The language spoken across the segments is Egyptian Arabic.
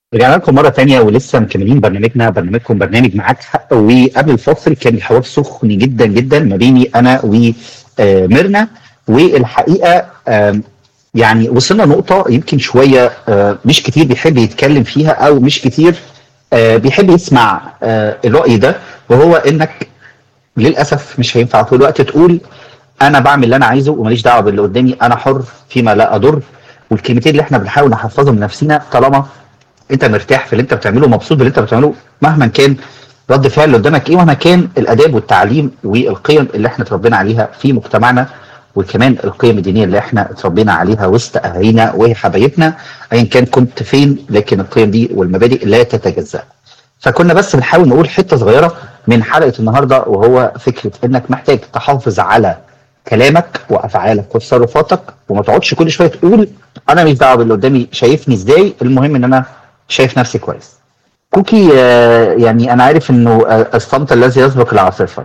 رجعنا لكم مرة تانية ولسه مكملين برنامجنا برنامجكم برنامج معاك حق وقبل الفاصل كان الحوار سخن جدا جدا ما بيني أنا وميرنا والحقيقة آم، يعني وصلنا نقطة يمكن شوية آه، مش كتير بيحب يتكلم فيها أو مش كتير آه، بيحب يسمع آه، الرأي ده وهو إنك للأسف مش هينفع طول الوقت تقول أنا بعمل اللي أنا عايزه وماليش دعوة باللي قدامي أنا حر فيما لا أضر والكلمتين اللي احنا بنحاول نحفظهم لنفسنا طالما انت مرتاح في اللي انت بتعمله مبسوط باللي انت بتعمله مهما كان رد فعل اللي قدامك ايه مهما كان الاداب والتعليم والقيم اللي احنا اتربينا عليها في مجتمعنا وكمان القيم الدينيه اللي احنا اتربينا عليها وسط اهالينا وحبايبنا ايا كان كنت فين لكن القيم دي والمبادئ لا تتجزأ. فكنا بس بنحاول نقول حته صغيره من حلقه النهارده وهو فكره انك محتاج تحافظ على كلامك وافعالك وتصرفاتك وما تقعدش كل شويه تقول انا مش دعوه باللي قدامي شايفني ازاي المهم ان انا شايف نفسي كويس. كوكي آه، يعني انا عارف انه آه، الصمت الذي يسبق العاصفه.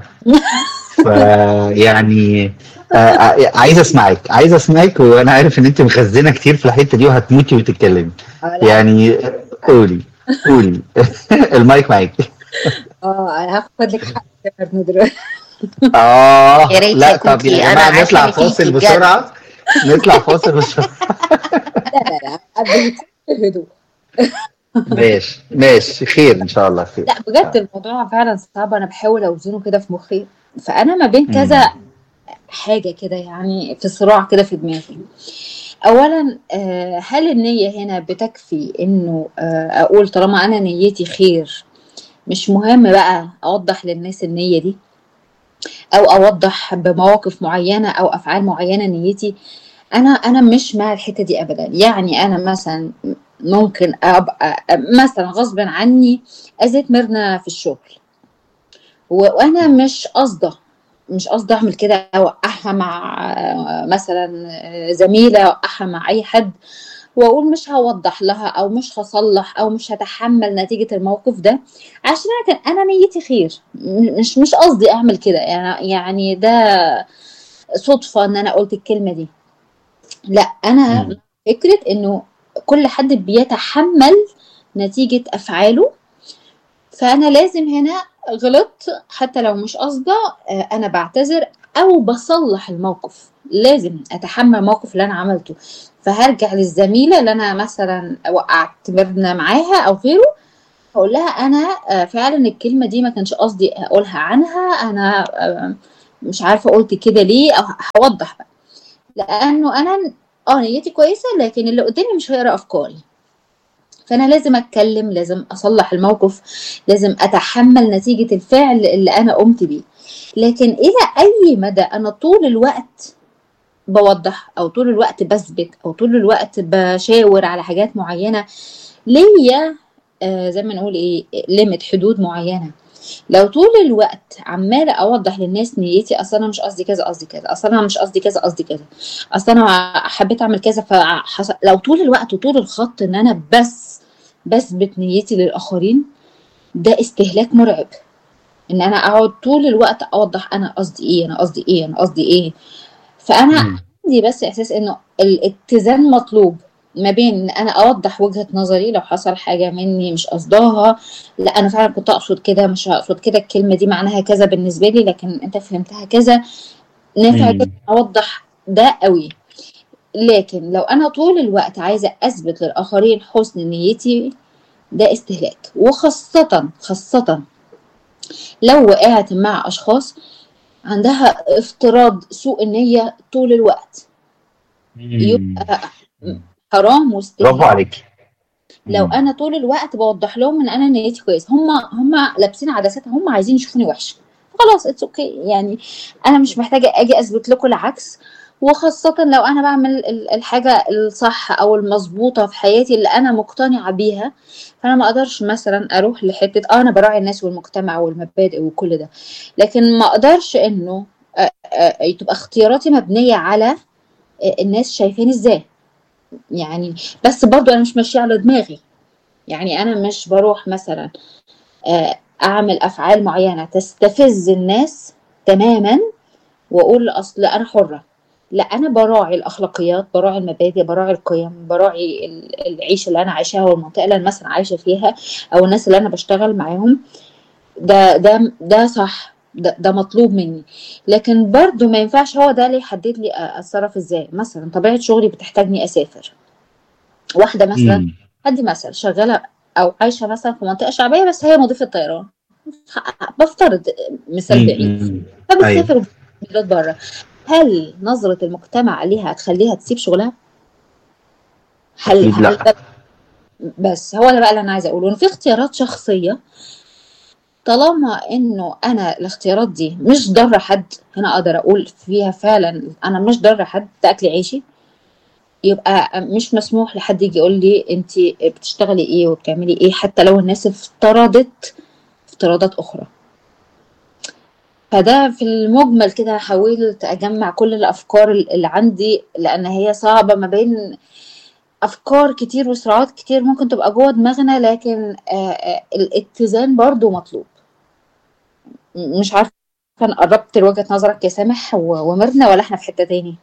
فيعني آه، عايز اسمعك عايز اسمعك وانا عارف ان انت مخزنه كتير في الحته دي وهتموتي وتتكلمي. اه لا يعني قولي قولي المايك معاك. اه انا هاخد لك حق يا مرنو دلوقتي اه يا ريت لا يا طب يا كوكي، جماعه أنا نطلع عارفة إن فاصل فيكي بجد. بسرعه نطلع فاصل بسرعه لا لا لا قبل الهدوء ماشي ماشي خير ان شاء الله خير لا بجد الموضوع فعلا صعب انا بحاول اوزنه كده في مخي فانا ما بين كذا حاجه كده يعني في صراع كده في دماغي اولا آه، هل النيه هنا بتكفي انه آه، اقول طالما انا نيتي خير مش مهم بقى اوضح للناس النيه دي او اوضح بمواقف معينه او افعال معينه نيتي انا انا مش مع الحته دي ابدا يعني انا مثلا ممكن ابقى مثلا غصب عني اذيت ميرنا في الشغل و- وانا مش قاصده مش قصدي اعمل كده اوقعها مع آه، مثلا آه، زميله اوقعها مع اي حد واقول مش هوضح لها او مش هصلح او مش هتحمل نتيجه الموقف ده عشان انا كان انا نيتي خير م- مش مش قصدي اعمل كده يعني يعني ده صدفه ان انا قلت الكلمه دي لا انا مم. فكره انه كل حد بيتحمل نتيجه افعاله فانا لازم هنا غلطت حتى لو مش قصده آه، انا بعتذر او بصلح الموقف لازم اتحمل الموقف اللي انا عملته فهرجع للزميله اللي انا مثلا وقعت مبنى معاها او غيره هقول لها انا آه، فعلا الكلمه دي ما كانش قصدي اقولها عنها انا آه، مش عارفه قلت كده ليه او هوضح بقى لانه انا اه نيتي كويسه لكن اللي قدامي مش هيقرا افكاري فانا لازم اتكلم لازم اصلح الموقف لازم اتحمل نتيجه الفعل اللي انا قمت بيه لكن الى اي مدى انا طول الوقت بوضح او طول الوقت بثبت او طول الوقت بشاور على حاجات معينه ليا آه زي ما نقول ايه ليميت حدود معينه لو طول الوقت عماله اوضح للناس نيتي اصل انا مش قصدي كذا قصدي كذا اصل انا مش قصدي كذا قصدي كذا اصل انا حبيت اعمل كذا فحصل لو طول الوقت وطول الخط ان انا بس بثبت نيتي للاخرين ده استهلاك مرعب ان انا اقعد طول الوقت اوضح انا قصدي ايه انا قصدي ايه انا قصدي ايه فانا مم. عندي بس احساس انه الاتزان مطلوب ما بين ان انا اوضح وجهة نظري لو حصل حاجة مني مش قصداها لا انا فعلا كنت اقصد كده مش هقصد كده الكلمة دي معناها كذا بالنسبة لي لكن انت فهمتها كذا نافع مم. جدا اوضح ده قوي لكن لو انا طول الوقت عايزة اثبت للاخرين حسن نيتي ده استهلاك وخاصة خاصة لو وقعت مع اشخاص عندها افتراض سوء النية طول الوقت يبقى حرام واستهلاك برافو عليك لو انا طول الوقت بوضح لهم ان انا نيتي كويس هم هم لابسين عدسات هم عايزين يشوفوني وحشه خلاص اتس اوكي okay. يعني انا مش محتاجه اجي اثبت لكم العكس وخاصة لو أنا بعمل ال- الحاجة الصح أو المظبوطة في حياتي اللي أنا مقتنعة بيها فأنا ما أقدرش مثلا أروح لحتة أه أنا براعي الناس والمجتمع والمبادئ وكل ده لكن ما أقدرش إنه آه، آه، تبقى اختياراتي مبنية على آه، الناس شايفاني إزاي يعني بس برضو أنا مش ماشية على دماغي يعني أنا مش بروح مثلا آه، أعمل أفعال معينة تستفز الناس تماما وأقول أصل أنا حرة لا انا براعي الاخلاقيات براعي المبادئ براعي القيم براعي ال- العيشه اللي انا عايشاها والمنطقه اللي انا مثلا عايشه فيها او الناس اللي انا بشتغل معاهم ده ده ده صح ده, ده مطلوب مني لكن برضو ما ينفعش هو ده اللي يحدد لي أ- اتصرف ازاي مثلا طبيعه شغلي بتحتاجني اسافر واحده مثلا مم. ادي مثل شغاله او عايشه مثلا في منطقه شعبيه بس هي مضيفه طيران بفترض مثال بعيد مم. فبتسافر بلاد بره هل نظرة المجتمع عليها هتخليها تسيب شغلها؟ هل أكيد هل لا. ده بس هو ده بقى اللي انا عايزه اقوله ان في اختيارات شخصيه طالما انه انا الاختيارات دي مش ضاره حد هنا اقدر اقول فيها فعلا انا مش ضاره حد ده اكل عيشي يبقى مش مسموح لحد يجي يقول لي انت بتشتغلي ايه وبتعملي ايه حتى لو الناس افترضت افتراضات اخرى فده في المجمل كده حاولت اجمع كل الافكار اللي عندي لان هي صعبه ما بين افكار كتير وصراعات كتير ممكن تبقى جوه دماغنا لكن آه، آه، الاتزان برضو مطلوب م- مش عارفه انا قربت لوجهه نظرك يا سامح و- وميرنا ولا احنا في حته تاني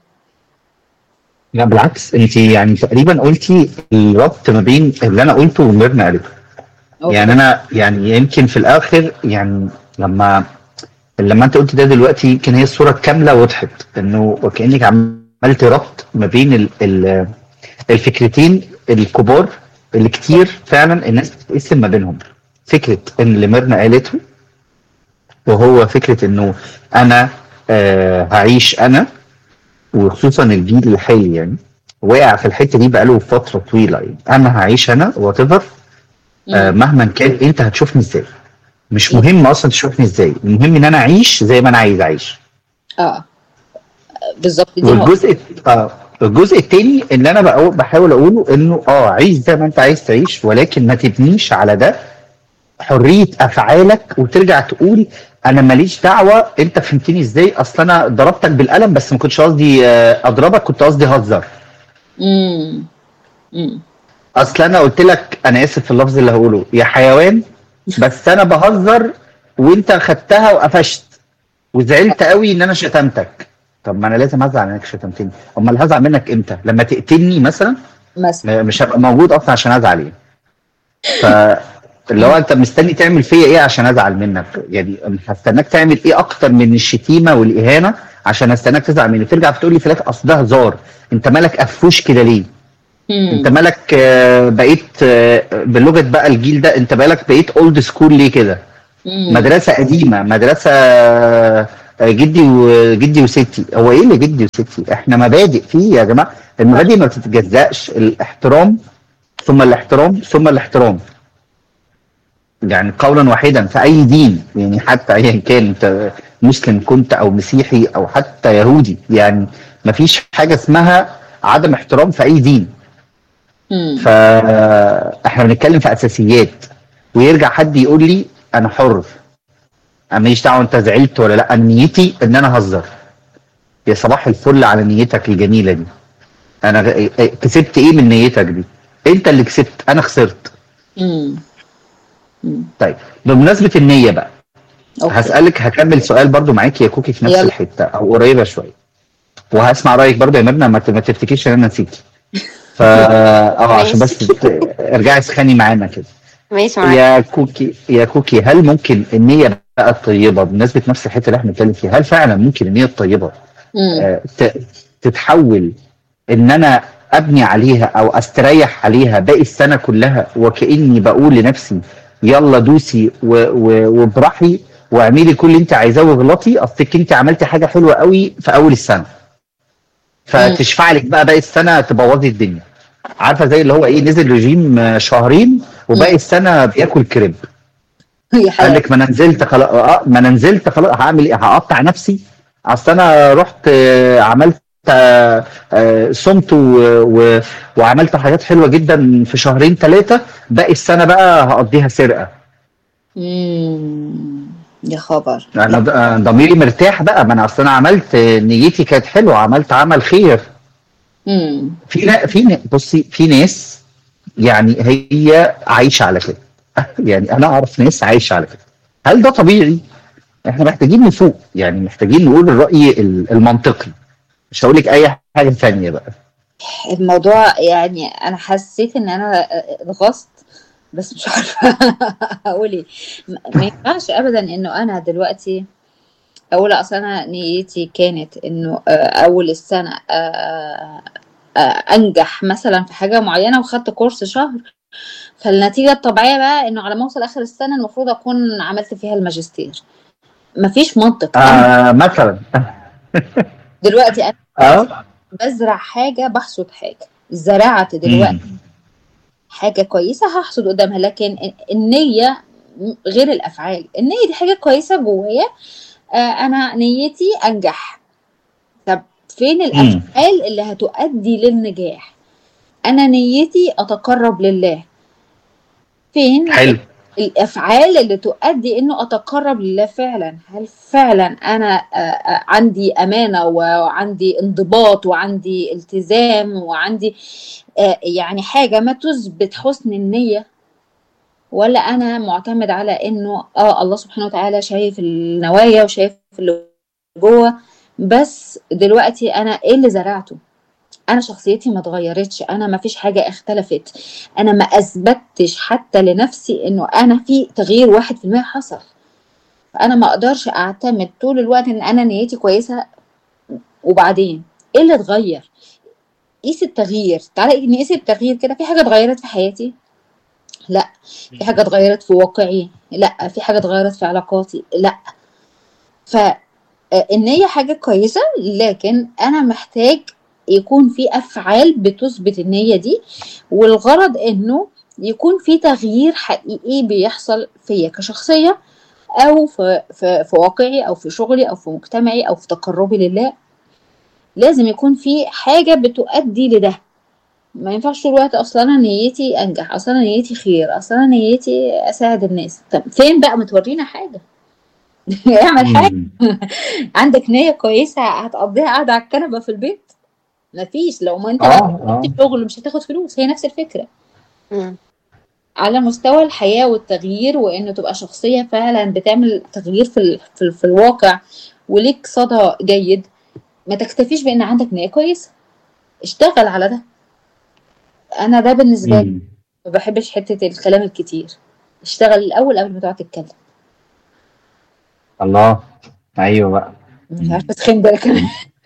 لا بالعكس انت يعني تقريبا قلتي الربط ما بين اللي انا قلته وميرنا قالته أوكي. يعني انا يعني يمكن في الاخر يعني لما لما انت قلت ده دلوقتي يمكن هي الصوره الكامله وضحت انه وكانك عملت ربط ما بين ال ال الفكرتين الكبار اللي كتير فعلا الناس بتقسم ما بينهم فكره ان اللي ميرنا قالته وهو فكره انه انا آه هعيش انا وخصوصا الجيل الحالي يعني واقع في الحته دي بقاله فتره طويله يعني انا هعيش انا وات ايفر آه مم. مهما كان انت هتشوفني ازاي مش مهم اصلا تشوفني ازاي المهم ان انا اعيش زي ما انا عايز اعيش اه بالظبط دي نقطة. والجزء اه الجزء التاني اللي انا بقو- بحاول اقوله انه اه عيش زي ما انت عايز تعيش ولكن ما تبنيش على ده حريه افعالك وترجع تقول انا ماليش دعوه انت فهمتني ازاي اصل انا ضربتك بالقلم بس ما كنتش قصدي آه، اضربك كنت قصدي اهزر مم. مم. اصل انا قلت لك انا اسف في اللفظ اللي هقوله يا حيوان بس انا بهزر وانت خدتها وقفشت وزعلت قوي ان انا شتمتك طب ما انا لازم ازعل انك شتمتني امال هزعل منك امتى لما تقتلني مثلا مثلا م- مش هبقى موجود اصلا عشان ازعل ايه ف اللي هو انت مستني تعمل فيا ايه عشان ازعل منك يعني هستناك تعمل ايه اكتر من الشتيمه والاهانه عشان استناك تزعل مني ترجع تقول لي في الاخر اصل ده هزار انت مالك قفوش كده ليه انت مم. مالك آه، بقيت آه، بلغه بقى الجيل ده انت مالك بقيت اولد سكول ليه كده مم. مدرسه قديمه مدرسه آه، جدي وجدي وستي هو ايه اللي جدي وستي احنا مبادئ فيه يا جماعه المبادئ ما بتتجزأش الاحترام ثم الاحترام ثم الاحترام يعني قولا واحدا في اي دين يعني حتى ايا كان انت مسلم كنت او مسيحي او حتى يهودي يعني ما فيش حاجه اسمها عدم احترام في اي دين مم. فاحنا بنتكلم في اساسيات ويرجع حد يقول لي انا حر انا ماليش دعوه انت زعلت ولا لا انا نيتي ان انا اهزر يا صباح الفل على نيتك الجميله دي انا غ- كسبت ايه من نيتك دي انت اللي كسبت انا خسرت مم. مم. طيب بمناسبه النيه بقى أوكي. هسالك هكمل سؤال برضو معاكي يا كوكي في نفس يلا. الحته او قريبه شويه وهسمع رايك برضو يا ميرنا ما ت- ما تفتكريش ان انا نسيتي فا اه عشان بس ت- ارجعي اسخني معانا كده ماشي معاك يا كوكي يا كوكي هل ممكن النية بقى الطيبة بمناسبة نفس الحتة اللي احنا بنتكلم فيها هل فعلا ممكن النية الطيبة مم. آه، ت- تتحول ان انا ابني عليها او استريح عليها باقي السنة كلها وكأني بقول لنفسي يلا دوسي و- و- وابرحي واعملي كل اللي انت عايزاه واغلطي اصلك انت عملتي حاجة حلوة قوي في اول السنة فتشفع لك بقى باقي السنة تبوظي الدنيا عارفة زي اللي هو ايه نزل رجيم آه، شهرين وباقي السنة بياكل كريب هي قال حياة لك ما انا نزلت خلاص اه ما انا نزلت خلاص هعمل ايه هقطع نفسي اصل انا رحت آه، عملت آه، آه، صمت و- و- وعملت حاجات حلوه جدا في شهرين ثلاثه باقي السنه بقى هقضيها سرقه مم. يا خبر انا ض- آه، ضميري مرتاح بقى ما انا اصل انا عملت آه، نيتي كانت حلوه عملت عمل خير مم. في نا- في نا- بصي في ناس يعني هي عايشه على كده يعني انا اعرف ناس عايشه على كده هل ده طبيعي؟ احنا محتاجين نفوق يعني محتاجين نقول الراي ال- المنطقي مش هقول لك اي حاجه ثانيه بقى الموضوع يعني انا حسيت ان انا اتغصت بس مش عارفه اقول ايه ما ينفعش ابدا انه انا دلوقتي اقول اصل انا نيتي كانت انه اول السنه انجح مثلا في حاجه معينه وخدت كورس شهر فالنتيجه الطبيعيه بقى انه على ما اوصل اخر السنه المفروض اكون عملت فيها الماجستير مفيش منطق آه مثلا دلوقتي انا اه بزرع حاجه بحصد حاجه زرعت دلوقتي حاجه كويسه هحصد قدامها لكن النيه غير الافعال النيه دي حاجه كويسه جوايا آه انا نيتي انجح طب فين الافعال اللي هتؤدي للنجاح انا نيتي اتقرب لله فين حلو الافعال اللي تؤدي انه اتقرب لله فعلا هل فعلا انا عندي امانه وعندي انضباط وعندي التزام وعندي يعني حاجه ما تثبت حسن النيه ولا انا معتمد على انه اه الله سبحانه وتعالى شايف النوايا وشايف اللي جوه بس دلوقتي انا ايه اللي زرعته انا شخصيتي ما اتغيرتش انا ما فيش حاجه اختلفت انا ما اثبتش حتى لنفسي انه انا في تغيير واحد في المية حصل فانا ما اقدرش اعتمد طول الوقت ان انا نيتي كويسه وبعدين ايه اللي اتغير قيس التغيير تعالى نقيس التغيير كده في حاجه اتغيرت في حياتي لا في حاجه اتغيرت في واقعي لا في حاجه اتغيرت في علاقاتي لا فالنية حاجة كويسة لكن أنا محتاج يكون في افعال بتثبت النيه دي والغرض انه يكون في تغيير حقيقي بيحصل فيا كشخصيه او في, في, في واقعي او في شغلي او في مجتمعي او في تقربي لله لازم يكون في حاجه بتؤدي لده ما ينفعش طول الوقت اصلا انا نيتي انجح اصلا انا نيتي خير اصلا انا نيتي اساعد الناس طب فين بقى ما تورينا حاجه اعمل حاجه عندك نيه كويسه هتقضيها قاعده على الكنبه في البيت مفيش لو ما انت اه شغل مش هتاخد فلوس هي نفس الفكره مم. على مستوى الحياه والتغيير وانه تبقى شخصيه فعلا بتعمل تغيير في ال... في, ال... في الواقع وليك صدى جيد ما تكتفيش بان عندك نيه كويسه اشتغل على ده انا ده بالنسبه لي مم. ما بحبش حته الكلام الكتير اشتغل الاول قبل ما تقعد تتكلم الله ايوه بقى مش عارفه اتخن ده كمان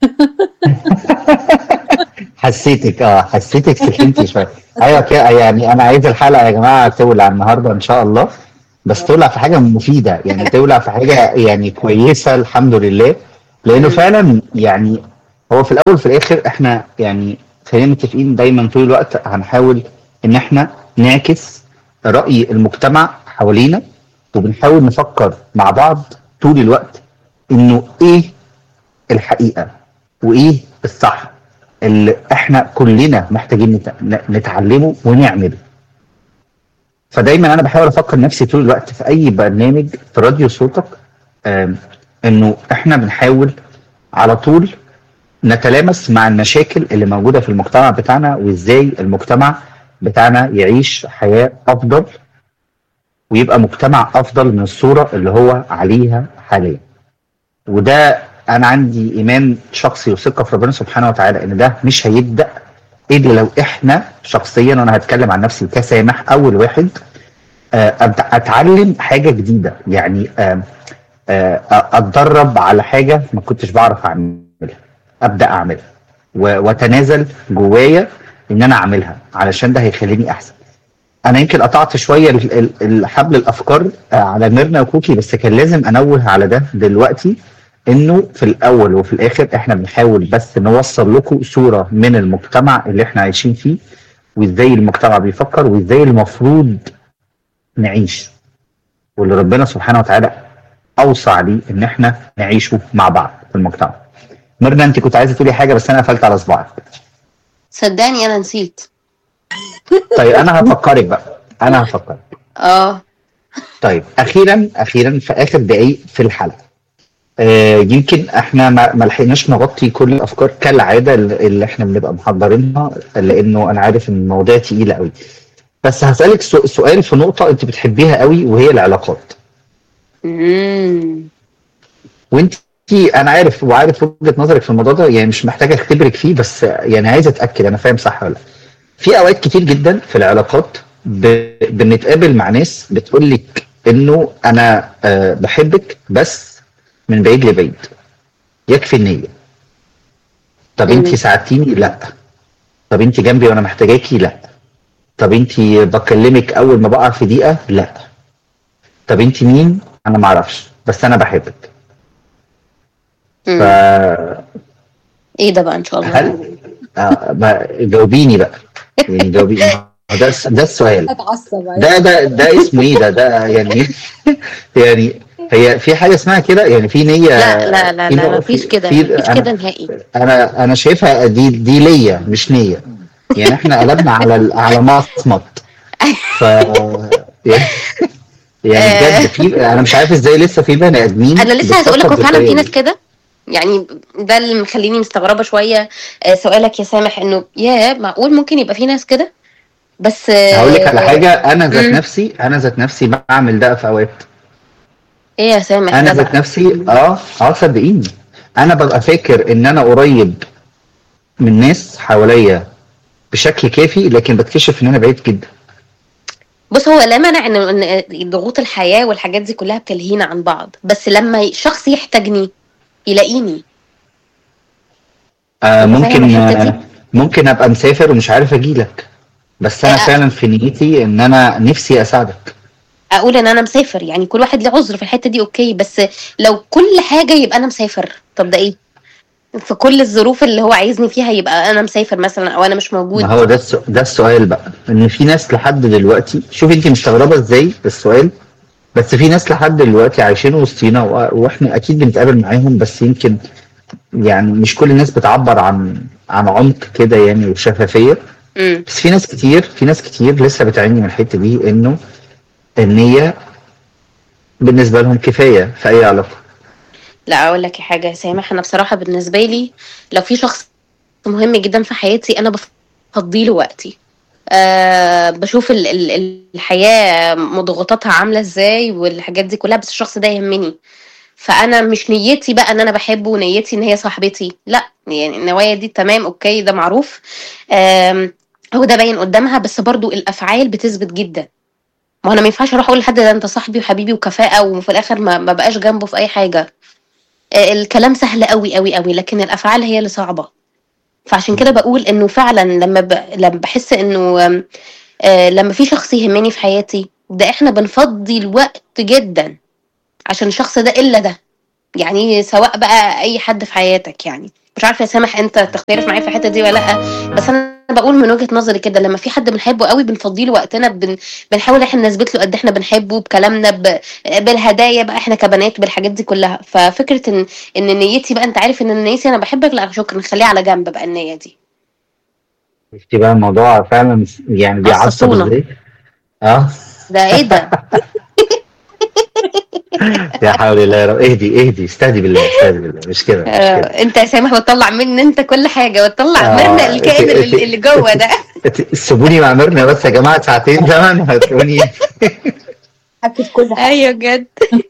حسيتك اه حسيتك سخنتي شويه ايوه كده يعني انا عايز الحلقه يا جماعه تولع النهارده ان شاء الله بس تولع في حاجه مفيده يعني تولع في حاجه يعني كويسه الحمد لله لانه فعلا يعني هو في الاول وفي الاخر احنا يعني خلينا متفقين دايما طول الوقت هنحاول ان احنا نعكس راي المجتمع حوالينا وبنحاول نفكر مع بعض طول الوقت انه ايه الحقيقه وايه الصح اللي احنا كلنا محتاجين نت- نتعلمه ونعمله فدايما انا بحاول افكر نفسي طول الوقت في اي برنامج في راديو صوتك آم، انه احنا بنحاول على طول نتلامس مع المشاكل اللي موجوده في المجتمع بتاعنا وازاي المجتمع بتاعنا يعيش حياه افضل ويبقى مجتمع افضل من الصوره اللي هو عليها حاليا وده انا عندي ايمان شخصي وثقه في ربنا سبحانه وتعالى ان ده مش هيبدا الا لو احنا شخصيا انا هتكلم عن نفسي كسامح اول واحد آه، أبدأ اتعلم حاجه جديده يعني آه، آه، اتدرب على حاجه ما كنتش بعرف اعملها ابدا اعملها و- واتنازل جوايا ان انا اعملها علشان ده هيخليني احسن انا يمكن قطعت شويه ال- ال- ال- حبل الافكار آه، على ميرنا وكوكي بس كان لازم انوه على ده دلوقتي انه في الاول وفي الاخر احنا بنحاول بس نوصل لكم صوره من المجتمع اللي احنا عايشين فيه وازاي المجتمع بيفكر وازاي المفروض نعيش واللي ربنا سبحانه وتعالى اوصى عليه ان احنا نعيشه مع بعض في المجتمع ميرنا انت كنت عايزه تقولي حاجه بس انا قفلت على صباعك صدقني انا نسيت طيب انا هفكرك بقى انا هفكرك اه طيب اخيرا اخيرا في اخر دقايق في الحلقه آه يمكن احنا ما ما لحقناش نغطي كل الافكار كالعاده اللي اللي احنا بنبقى محضرينها لانه انا عارف ان المواضيع تقيله قوي بس هسالك سو- سؤال في نقطه انت بتحبيها قوي وهي العلاقات امم وانت انا عارف وعارف وجهه نظرك في الموضوع ده يعني مش محتاج اختبرك فيه بس يعني عايز اتاكد انا فاهم صح ولا لا في اوقات كتير جدا في العلاقات ب... بنتقابل مع ناس بتقول لك انه انا أه بحبك بس من بعيد لبعيد يكفي النيه طب انت مم. ساعدتيني لا طب انت جنبي وانا محتاجاكي لا طب انت بكلمك اول ما بقع في دقيقه لا طب انت مين انا ما اعرفش بس انا بحبك مم. فهل ايه ده بقى ان شاء الله آه ما- جاوبيني بقى يعني جاوبيني ده الس- ده السؤال اتعصب ده ده ده اسمه ايه ده ده يعني يعني هي في حاجه اسمها كده يعني في نيه لا لا لا في لا نوع- مفيش في- كده في- مفيش أنا- كده نهائي انا انا شايفها دي دي ليا مش نيه يعني احنا قلبنا على ال- على مصمت ف يعني يعني بجد في انا مش عارف ازاي لسه في بني ادمين انا لسه عايز اقول لك هو بتفكر فعلا في بالطريقة ناس دي. كده يعني ده اللي مخليني مستغربه شويه آه، سؤالك يا سامح انه يا معقول ممكن يبقى في ناس كده بس آه، هقول لك على حاجه انا ذات مم. نفسي انا ذات نفسي بعمل ده في اوقات ايه يا سامح انا ده ذات بقى نفسي اه اه صدقيني انا ببقى فاكر ان انا قريب من ناس حواليا بشكل كافي لكن بكتشف ان انا بعيد جدا بص هو لا مانع ان ان ضغوط الحياه والحاجات دي كلها بتلهينا عن بعض بس لما شخص يحتاجني يلاقيني آه فاهم ممكن الحتة دي؟ آه ممكن ابقى مسافر ومش عارف اجي لك بس انا آه. فعلا في نيتي ان انا نفسي اساعدك اقول ان انا مسافر يعني كل واحد ليه عذر في الحته دي اوكي بس لو كل حاجه يبقى انا مسافر طب ده ايه في كل الظروف اللي هو عايزني فيها يبقى انا مسافر مثلا او انا مش موجود ما هو ده السؤ- ده السؤال بقى ان في ناس لحد دلوقتي شوفي انت مستغربه ازاي السؤال بس في ناس لحد دلوقتي عايشين وسطينا و- واحنا اكيد بنتقابل معاهم بس يمكن يعني مش كل الناس بتعبر عن عن عمق كده يعني وشفافيه امم بس في ناس كتير في ناس كتير لسه بتعاني من الحته دي انه النيه بالنسبه لهم كفايه في اي علاقه لا اقول لك حاجه يا سامح انا بصراحه بالنسبه لي لو في شخص مهم جدا في حياتي انا بفضي له وقتي أه بشوف ال- ال- الحياه مضغوطاتها عامله ازاي والحاجات دي كلها بس الشخص ده يهمني فانا مش نيتي بقى ان انا بحبه ونيتي ان هي صاحبتي لا يعني النوايا دي تمام اوكي ده معروف آم، هو ده باين قدامها بس برضو الافعال بتثبت جدا ما انا ما ينفعش اروح اقول لحد ده انت صاحبي وحبيبي وكفاءه وفي الاخر ما, ما بقاش جنبه في اي حاجه آه، الكلام سهل قوي قوي قوي لكن الافعال هي اللي صعبه فعشان كده بقول انه فعلا لما ب... لما بحس انه آم، آه، لما في شخص يهمني في حياتي ده احنا بنفضي الوقت جدا عشان الشخص ده الا ده يعني سواء بقى اي حد في حياتك يعني مش عارفه يا سامح انت تختلف معايا في الحته دي ولا لا بس انا بقول من وجهه نظري كده لما في حد بنحبه قوي بنفضي له وقتنا بن... بنحاول احنا نثبت له قد احنا بنحبه بكلامنا ب... بالهدايا بقى احنا كبنات بالحاجات دي كلها ففكره ان ان نيتي بقى انت عارف ان نيتي انا بحبك لا شكرا نخليها على جنب بقى النيه دي شفتي بقى الموضوع فعلا يعني بيعصب عصبونا. ازاي اه ده ايه ده يا حول الله يا رب اهدي اهدي استهدي بالله استهدي بالله مش كده مش كده آه، انت يا سامح بتطلع مني انت كل حاجه بتطلع آه، منا الكائن ات- ات- اللي, اللي جوه ده سيبوني مع ميرنا بس يا جماعه ساعتين زمن هتلاقوني حكيت كل حاجه ايوه بجد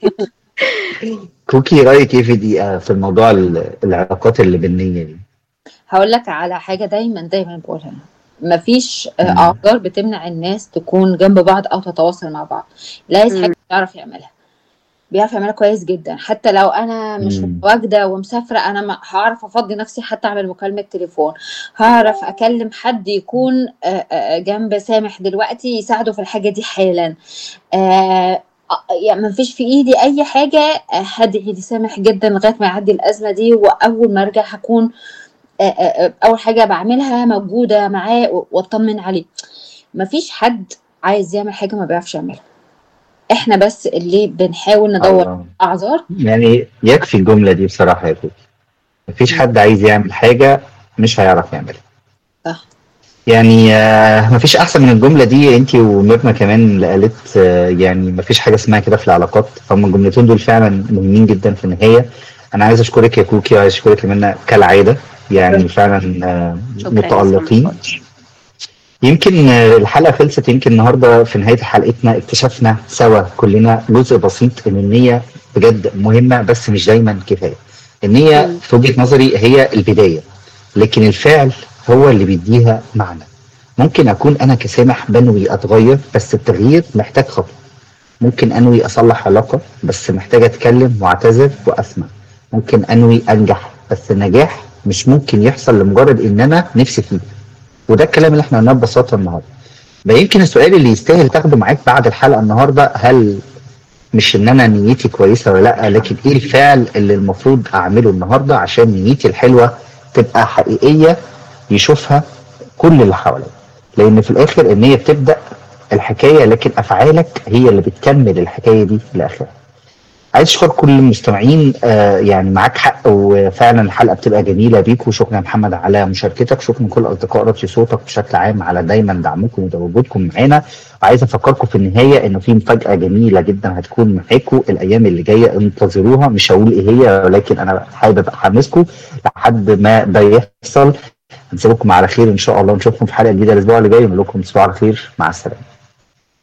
كوكي رايك ايه في دي آه، في الموضوع ال- العلاقات اللي بالنيه دي هقول لك على حاجه دايما دايما بقولها مفيش آه، مم. اعذار بتمنع الناس تكون جنب بعض او تتواصل مع بعض لاقي مم. حاجه بيعرف يعملها بيعرف يعملها كويس جدا حتى لو انا مش مم. متواجده ومسافره انا ما هعرف افضي نفسي حتى اعمل مكالمه تليفون هعرف اكلم حد يكون آه، آه، جنب سامح دلوقتي يساعده في الحاجه دي حالا آه، آه، يعني ما فيش في ايدي اي حاجه آه، هدعي لسامح جدا لغايه ما يعدي الازمه دي واول ما ارجع هكون آه، آه، آه، اول حاجه بعملها موجوده معاه و- واطمن عليه مفيش حد عايز يعمل حاجه ما بيعرفش يعملها احنا بس اللي بنحاول ندور الله. اعذار يعني يكفي الجمله دي بصراحه يا كوكي مفيش حد عايز يعمل حاجه مش هيعرف يعملها صح. يعني آه، مفيش احسن من الجمله دي انت وميرنا كمان اللي قالت آه، يعني مفيش حاجه اسمها كده في العلاقات هم الجملتين دول فعلا مهمين جدا في النهايه انا عايز اشكرك يا كوكي وعايز اشكرك يا منى كالعاده يعني فعلا آه، شكرا يا متالقين سامح. يمكن آه، الحلقه خلصت يمكن النهارده في نهايه حلقتنا اكتشفنا سوا كلنا جزء بسيط ان النيه بجد مهمه بس مش دايما كفايه النيه مم. في وجهه نظري هي البدايه لكن الفعل هو اللي بيديها معنى ممكن اكون انا كسامح بنوي اتغير بس التغيير محتاج خطوه ممكن انوي اصلح علاقه بس محتاج اتكلم واعتذر واسمع ممكن انوي انجح بس النجاح مش ممكن يحصل لمجرد ان انا نفسي فيه وده الكلام اللي احنا قلناه ببساطه النهارده بقى يمكن السؤال اللي يستاهل تاخده معاك بعد الحلقه النهارده هل مش ان انا نيتي كويسه ولا لا لكن ايه الفعل اللي المفروض اعمله النهارده عشان نيتي الحلوه تبقى حقيقيه يشوفها كل اللي حواليا لان في الاخر النيه بتبدا الحكايه لكن افعالك هي اللي بتكمل الحكايه دي لاخرها عايز اشكر كل المستمعين آه يعني معاك حق وفعلا الحلقه بتبقى جميله بيك وشكرا يا محمد على مشاركتك شكرا لكل اصدقاء راديو صوتك بشكل عام على دايما دعمكم وتواجدكم معانا وعايز افكركم في النهايه انه في مفاجاه جميله جدا هتكون معاكم الايام اللي جايه انتظروها مش هقول ايه هي ولكن انا حابب احمسكم لحد ما ده يحصل هنسيبكم على خير ان شاء الله ونشوفكم في حلقه جديده الاسبوع اللي جاي ونقول لكم تصبحوا على خير مع السلامه